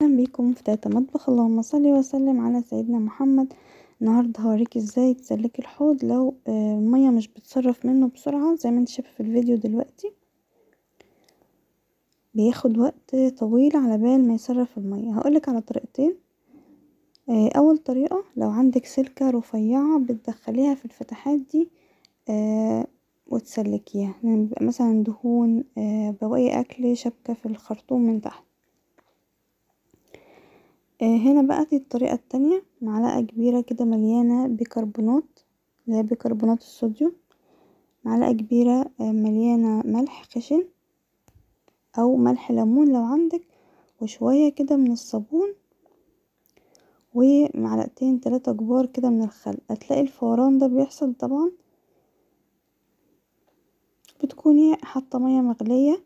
اهلا بيكم في تاتا مطبخ اللهم صل وسلم على سيدنا محمد النهارده هوريك ازاي تسلكي الحوض لو الميه مش بتصرف منه بسرعه زي ما انت شايفه في الفيديو دلوقتي بياخد وقت طويل على بال ما يصرف الميه هقولك على طريقتين اول طريقه لو عندك سلكه رفيعه بتدخليها في الفتحات دي وتسلكيها يعني بيبقى مثلا دهون بواقي اكل شبكه في الخرطوم من تحت هنا بقى دي الطريقة التانية معلقة كبيرة كده مليانة بيكربونات اللي هي بيكربونات الصوديوم معلقة كبيرة مليانة ملح خشن او ملح ليمون لو عندك وشوية كده من الصابون ومعلقتين تلاتة كبار كده من الخل هتلاقي الفوران ده بيحصل طبعا بتكوني حاطة مية مغلية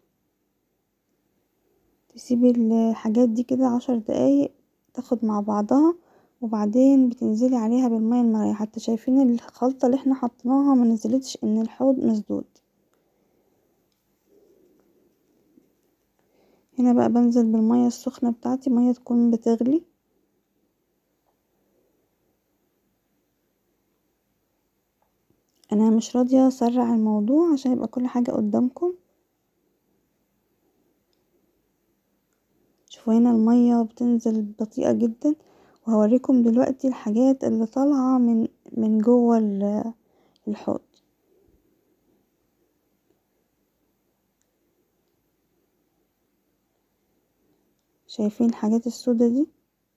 تسيبي الحاجات دي كده عشر دقايق تاخد مع بعضها وبعدين بتنزلي عليها بالمية المغلية حتى شايفين الخلطة اللي احنا حطيناها منزلتش ان الحوض مسدود هنا بقى بنزل بالمية السخنة بتاعتي مية تكون بتغلي انا مش راضية اسرع الموضوع عشان يبقى كل حاجة قدامكم شوفوا هنا المية بتنزل بطيئة جدا وهوريكم دلوقتي الحاجات اللي طالعة من من جوه الحوض شايفين الحاجات السودا دي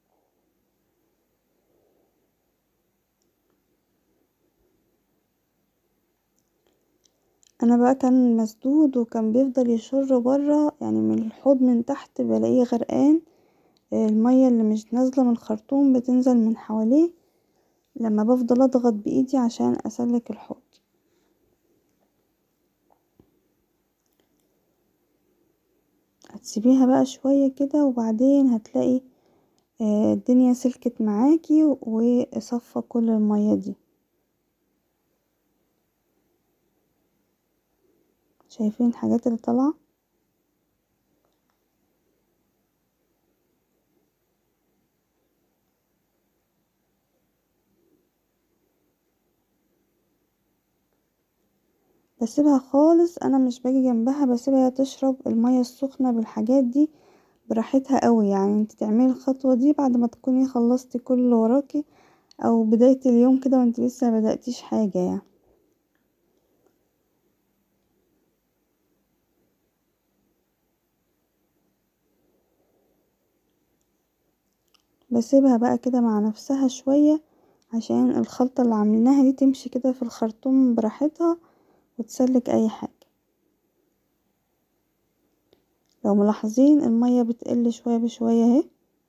انا بقى كان مسدود وكان بيفضل يشر برا يعني من الحوض من تحت بلاقيه غرقان المية اللي مش نازلة من الخرطوم بتنزل من حواليه لما بفضل اضغط بايدي عشان اسلك الحوض هتسيبيها بقى شوية كده وبعدين هتلاقي الدنيا سلكت معاكي وصفى كل المية دي شايفين الحاجات اللي طالعه بسيبها خالص انا مش باجي جنبها بسيبها تشرب المية السخنة بالحاجات دي براحتها قوي يعني انت تعملي الخطوة دي بعد ما تكوني خلصتي كل اللي وراكي او بداية اليوم كده وانت لسه مبدأتيش حاجة يعني بسيبها بقى كده مع نفسها شوية عشان الخلطة اللي عملناها دي تمشي كده في الخرطوم براحتها وتسلك اي حاجة لو ملاحظين المية بتقل شوية بشوية اهي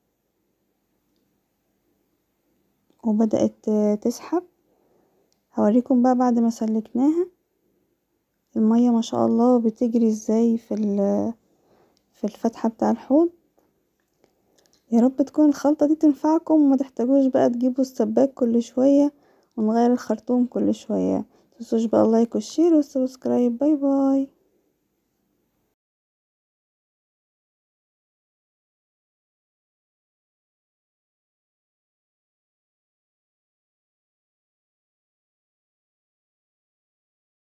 وبدأت تسحب هوريكم بقى بعد ما سلكناها المية ما شاء الله بتجري ازاي في في الفتحة بتاع الحوض يا رب تكون الخلطة دي تنفعكم وما تحتاجوش بقى تجيبوا السباك كل شوية ونغير الخرطوم كل شوية متنسوش بقى اللايك والشير والسبسكرايب باي باي